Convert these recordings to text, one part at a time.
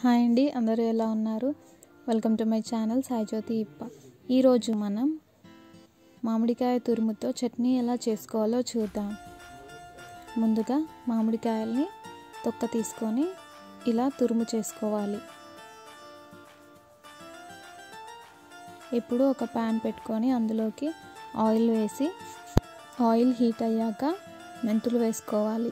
hi అండి అందరూ ఎలా ఉన్నారు welcome to my channel Saijyothi ఇప్ప ఈరోజు మనం మామిడికాయ తురుముతో చట్నీ ఎలా చేసుకోవాలో చూద్దాం ముందుగా మామిడికాయల్ని తొక్క తీసుకొని ఇలా తురుము చేసుకోవాలి ఇప్పుడు ఒక ప్యాన్ పెట్టుకొని అందులోకి ఆయిల్ వేసి ఆయిల్ హీట్ అయ్యాక మెంతులు వేసుకోవాలి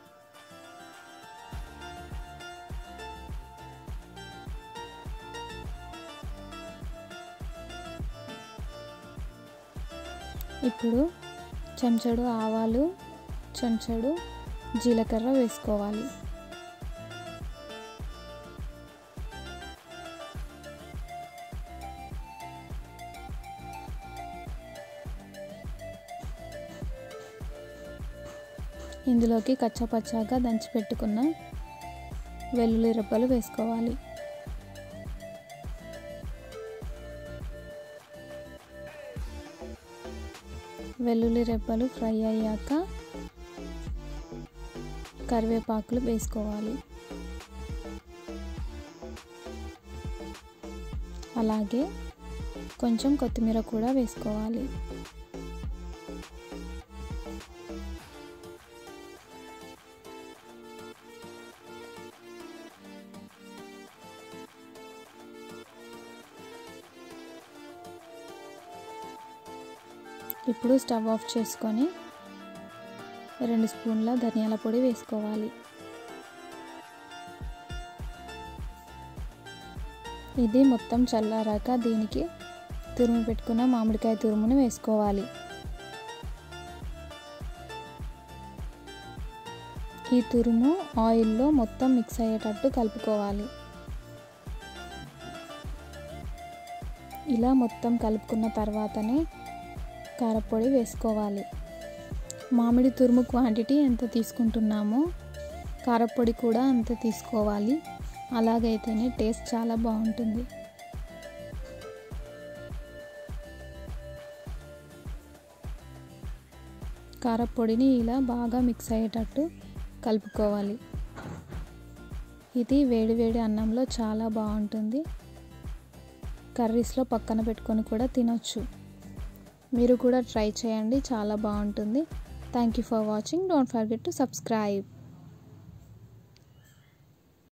ఇప్పుడు చెంచడు ఆవాలు చెంచడు జీలకర్ర వేసుకోవాలి ఇందులోకి కచ్చపచ్చాగా దంచి పెట్టుకున్న వెల్లుల్లి రెబ్బలు వేసుకోవాలి వెల్లుల్లి రెబ్బలు ఫ్రై అయ్యాక కరివేపాకులు వేసుకోవాలి అలాగే కొంచెం కొత్తిమీర కూడా వేసుకోవాలి ఇప్పుడు స్టవ్ ఆఫ్ చేసుకొని రెండు స్పూన్ల ధనియాల పొడి వేసుకోవాలి ఇది మొత్తం చల్లారాక దీనికి తురుము పెట్టుకున్న మామిడికాయ తురుమును వేసుకోవాలి ఈ తురుము ఆయిల్లో మొత్తం మిక్స్ అయ్యేటట్టు కలుపుకోవాలి ఇలా మొత్తం కలుపుకున్న తర్వాతనే కారపొడి వేసుకోవాలి మామిడి తురుము క్వాంటిటీ ఎంత తీసుకుంటున్నామో కారపొడి కూడా అంత తీసుకోవాలి అలాగైతేనే టేస్ట్ చాలా బాగుంటుంది కారపొడిని ఇలా బాగా మిక్స్ అయ్యేటట్టు కలుపుకోవాలి ఇది వేడివేడి అన్నంలో చాలా బాగుంటుంది కర్రీస్లో పక్కన పెట్టుకొని కూడా తినొచ్చు మీరు కూడా ట్రై చేయండి చాలా బాగుంటుంది thank you for watching don't forget to subscribe